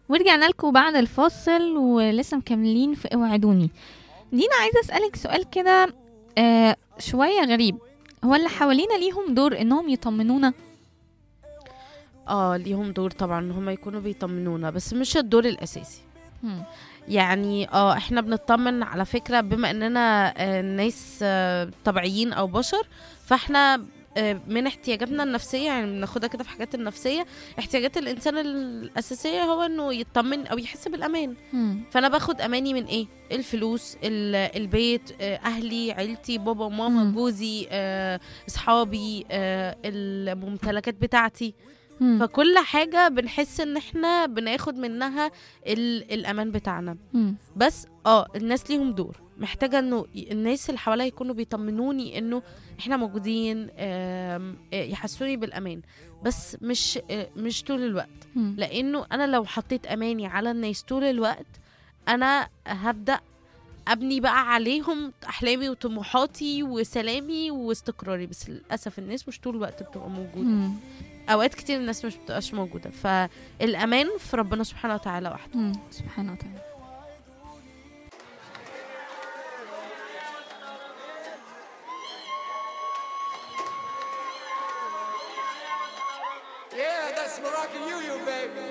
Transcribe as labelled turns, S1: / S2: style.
S1: ورجعنا لكم بعد الفاصل ولسه مكملين في اوعدوني دينا عايزه اسالك سؤال كده آه شويه غريب هو اللي حوالينا ليهم دور انهم يطمنونا
S2: اه ليهم دور طبعا ان هم يكونوا بيطمنونا بس مش الدور الاساسي
S1: مم.
S2: يعني اه احنا بنطمن على فكره بما اننا آه، ناس آه، طبيعيين او بشر فاحنا آه، من احتياجاتنا النفسيه يعني بناخدها كده في حاجات النفسيه احتياجات الانسان الاساسيه هو انه يطمن او يحس بالامان
S1: مم.
S2: فانا باخد اماني من ايه الفلوس ال- البيت آه، اهلي عيلتي بابا وماما
S1: مم.
S2: جوزي آه، اصحابي آه، الممتلكات بتاعتي
S1: مم.
S2: فكل حاجه بنحس ان احنا بناخد منها ال- الامان بتاعنا
S1: مم.
S2: بس اه الناس ليهم دور محتاجه انه ي- الناس اللي حواليا يكونوا بيطمنوني انه احنا موجودين آم، آه، يحسوني بالامان بس مش آه، مش طول الوقت
S1: مم.
S2: لانه انا لو حطيت اماني على الناس طول الوقت انا هبدا ابني بقى عليهم احلامي وطموحاتي وسلامي واستقراري بس للاسف الناس مش طول الوقت بتبقى موجوده
S1: مم.
S2: اوقات كتير الناس مش بتبقاش موجوده فالامان في ربنا سبحانه وتعالى وحده
S1: مم. سبحانه وتعالى
S3: Yeah, that's Moroccan Union, baby.